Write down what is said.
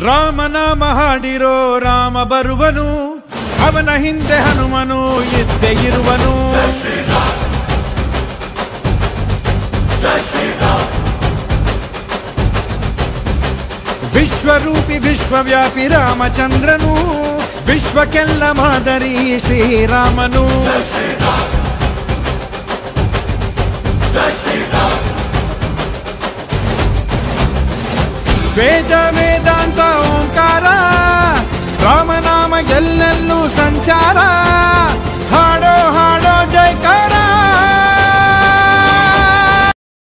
ರಾಮನಾಮ ಹಾಡಿರೋ ರಾಮ ಬರುವನು ಅವನ ಹಿಂದೆ ಹನುಮನು ಇದ್ದೇ ಇರುವನು ವಿಶ್ವರೂಪಿ ವಿಶ್ವವ್ಯಾಪಿ ರಾಮಚಂದ್ರನು ವಿಶ್ವಕ್ಕೆಲ್ಲ ಮಾದರಿ ಶ್ರೀರಾಮನು ವೇದ ವೇದಾಂತ ಓಂಕಾರ ರಾಮನಾಮ ಎಲ್ಲೆಲ್ಲೂ ಸಂಚಾರ